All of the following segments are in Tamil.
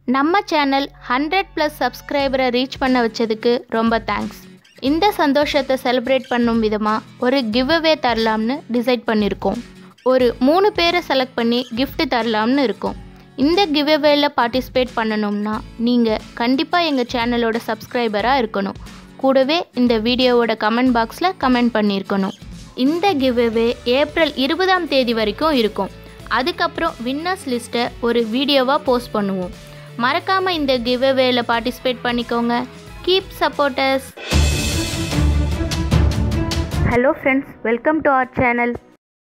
நம்ம சேனல் ஹண்ட்ரட் ப்ளஸ் சப்ஸ்கிரைபரை ரீச் பண்ண வச்சதுக்கு ரொம்ப தேங்க்ஸ் இந்த சந்தோஷத்தை செலிப்ரேட் பண்ணும் விதமாக ஒரு கிவ்அவே தரலாம்னு டிசைட் பண்ணியிருக்கோம் ஒரு மூணு பேரை செலக்ட் பண்ணி gift தரலாம்னு இருக்கோம் இந்த கிவ்அவேல பார்ட்டிசிபேட் பண்ணணும்னா நீங்கள் கண்டிப்பாக எங்கள் சேனலோட சப்ஸ்கிரைபராக இருக்கணும் கூடவே இந்த வீடியோவோட கமெண்ட் பாக்ஸில் கமெண்ட் பண்ணியிருக்கணும் இந்த கிவ்அவே ஏப்ரல் இருபதாம் தேதி வரைக்கும் இருக்கும் அதுக்கப்புறம் வின்னர்ஸ் லிஸ்ட்டை ஒரு வீடியோவாக போஸ்ட் பண்ணுவோம் மறக்காமல் இந்த கிவ்அவேல பார்ட்டிசிபேட் பண்ணிக்கோங்க keep supporters hello friends welcome to our channel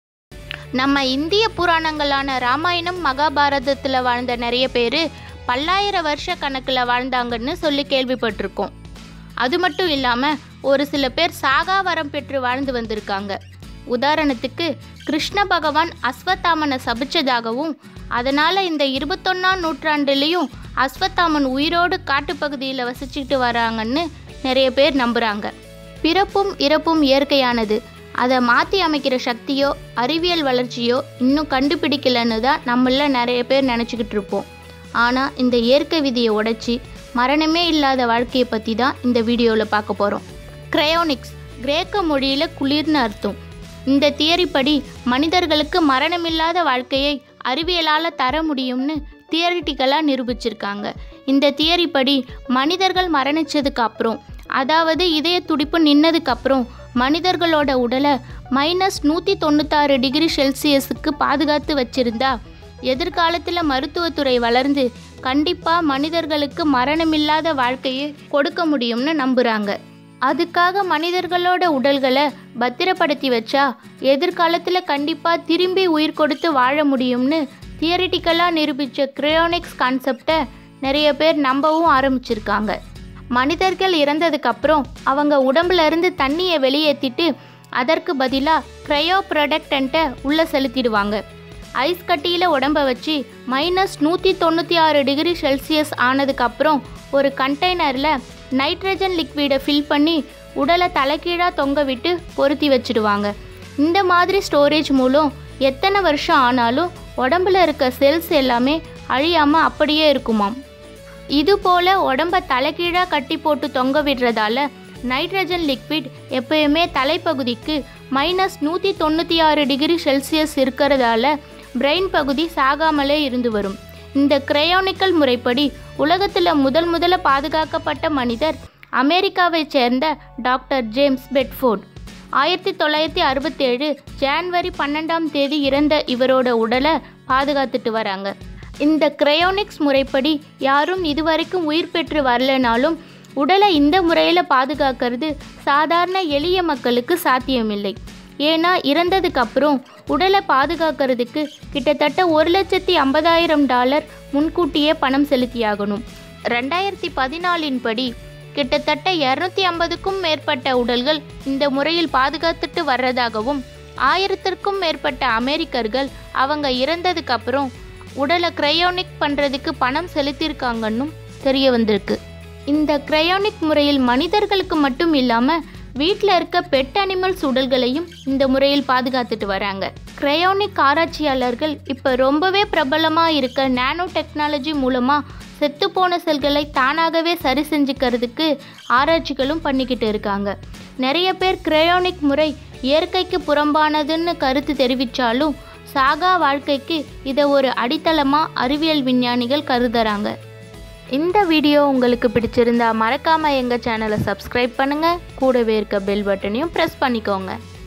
நம்ம இந்திய புராணங்களான ராமாயணம் மகாபாரதத்தில் வாழ்ந்த நிறைய பேர் பல்லாயிரம் வருஷ கணக்கில் வாழ்ந்தாங்கன்னு சொல்லி கேள்விப்பட்டிருக்கோம் அது மட்டும் இல்லாமல் ஒரு சில பேர் சாகா வரம் பெற்று வாழ்ந்து வந்திருக்காங்க உதாரணத்துக்கு கிருஷ்ண பகவான் அஸ்வத்தாமனை சபிச்சதாகவும் அதனால் இந்த இருபத்தொன்னாம் நூற்றாண்டுலேயும் அஸ்வத்தாமன் உயிரோடு காட்டுப்பகுதியில் வசிச்சுக்கிட்டு வராங்கன்னு நிறைய பேர் நம்புகிறாங்க பிறப்பும் இறப்பும் இயற்கையானது அதை மாற்றி அமைக்கிற சக்தியோ அறிவியல் வளர்ச்சியோ இன்னும் கண்டுபிடிக்கலன்னு தான் நம்மள நிறைய பேர் நினச்சிக்கிட்டு இருப்போம் ஆனால் இந்த இயற்கை விதியை உடைச்சி மரணமே இல்லாத வாழ்க்கையை பற்றி தான் இந்த வீடியோவில் பார்க்க போகிறோம் கிரையோனிக்ஸ் கிரேக்க மொழியில் குளிர்னு அர்த்தம் இந்த தியரி படி மனிதர்களுக்கு மரணமில்லாத வாழ்க்கையை அறிவியலால் தர முடியும்னு தியரிட்டிக்கலாக நிரூபிச்சிருக்காங்க இந்த தியரி படி மனிதர்கள் மரணிச்சதுக்கு அப்புறம் அதாவது இதய துடிப்பு நின்னதுக்கு அப்புறம் மனிதர்களோட உடலை மைனஸ் நூற்றி தொண்ணூத்தாறு டிகிரி செல்சியஸுக்கு பாதுகாத்து வச்சிருந்தா எதிர்காலத்தில் மருத்துவத்துறை வளர்ந்து கண்டிப்பாக மனிதர்களுக்கு மரணமில்லாத வாழ்க்கையை கொடுக்க முடியும்னு நம்புகிறாங்க அதுக்காக மனிதர்களோட உடல்களை பத்திரப்படுத்தி வச்சா எதிர்காலத்தில் கண்டிப்பாக திரும்பி உயிர் கொடுத்து வாழ முடியும்னு தியரிட்டிக்கலாக நிரூபித்த கிரையோனிக்ஸ் கான்செப்டை நிறைய பேர் நம்பவும் ஆரம்பிச்சிருக்காங்க மனிதர்கள் இறந்ததுக்கப்புறம் அவங்க உடம்புல இருந்து தண்ணியை வெளியேற்றிட்டு அதற்கு பதிலாக க்ரையோ ப்ரொடக்டன்ட்டை உள்ளே செலுத்திடுவாங்க ஐஸ் கட்டியில் உடம்ப வச்சு மைனஸ் நூற்றி தொண்ணூற்றி ஆறு டிகிரி செல்சியஸ் ஆனதுக்கப்புறம் ஒரு கண்டெய்னரில் நைட்ரஜன் லிக்விடை ஃபில் பண்ணி உடலை தலைகீழாக தொங்க விட்டு பொருத்தி வச்சிடுவாங்க இந்த மாதிரி ஸ்டோரேஜ் மூலம் எத்தனை வருஷம் ஆனாலும் உடம்புல இருக்க செல்ஸ் எல்லாமே அழியாமல் அப்படியே இருக்குமாம் இது போல உடம்ப தலைகீழாக கட்டி போட்டு தொங்க விடுறதால நைட்ரஜன் லிக்விட் எப்பயுமே தலைப்பகுதிக்கு மைனஸ் நூற்றி தொண்ணூற்றி ஆறு டிகிரி செல்சியஸ் இருக்கிறதால பிரெயின் பகுதி சாகாமலே இருந்து வரும் இந்த கிரையோனிக்கல் முறைப்படி உலகத்தில் முதல் முதல்ல பாதுகாக்கப்பட்ட மனிதர் அமெரிக்காவைச் சேர்ந்த டாக்டர் ஜேம்ஸ் பெட்ஃபோர்ட் ஆயிரத்தி தொள்ளாயிரத்தி அறுபத்தேழு ஜான்வரி பன்னெண்டாம் தேதி இறந்த இவரோட உடலை பாதுகாத்துட்டு வராங்க இந்த கிரையோனிக்ஸ் முறைப்படி யாரும் இதுவரைக்கும் உயிர் பெற்று வரலனாலும் உடலை இந்த முறையில் பாதுகாக்கிறது சாதாரண எளிய மக்களுக்கு சாத்தியமில்லை ஏன்னா இறந்ததுக்கு அப்புறம் உடலை பாதுகாக்கிறதுக்கு கிட்டத்தட்ட ஒரு லட்சத்தி ஐம்பதாயிரம் டாலர் முன்கூட்டியே பணம் செலுத்தியாகணும் ரெண்டாயிரத்தி பதினாலின் படி கிட்டத்தட்ட இரநூத்தி ஐம்பதுக்கும் மேற்பட்ட உடல்கள் இந்த முறையில் பாதுகாத்துட்டு வர்றதாகவும் ஆயிரத்திற்கும் மேற்பட்ட அமெரிக்கர்கள் அவங்க இறந்ததுக்கு அப்புறம் உடலை கிரையோனிக் பண்ணுறதுக்கு பணம் செலுத்தியிருக்காங்கன்னும் தெரிய வந்திருக்கு இந்த கிரையோனிக் முறையில் மனிதர்களுக்கு மட்டும் இல்லாமல் வீட்டில் இருக்க பெட் அனிமல்ஸ் உடல்களையும் இந்த முறையில் பாதுகாத்துட்டு வராங்க கிரையோனிக் ஆராய்ச்சியாளர்கள் இப்போ ரொம்பவே பிரபலமாக இருக்க நானோ டெக்னாலஜி மூலமாக செத்துப்போன செல்களை தானாகவே சரி செஞ்சுக்கிறதுக்கு ஆராய்ச்சிகளும் பண்ணிக்கிட்டு இருக்காங்க நிறைய பேர் கிரையோனிக் முறை இயற்கைக்கு புறம்பானதுன்னு கருத்து தெரிவித்தாலும் சாகா வாழ்க்கைக்கு இதை ஒரு அடித்தளமாக அறிவியல் விஞ்ஞானிகள் கருதுறாங்க இந்த வீடியோ உங்களுக்கு பிடிச்சிருந்தா மறக்காமல் எங்கள் சேனலை சப்ஸ்கிரைப் பண்ணுங்கள் கூடவே இருக்க பெல் பட்டனையும் ப்ரெஸ் பண்ணிக்கோங்க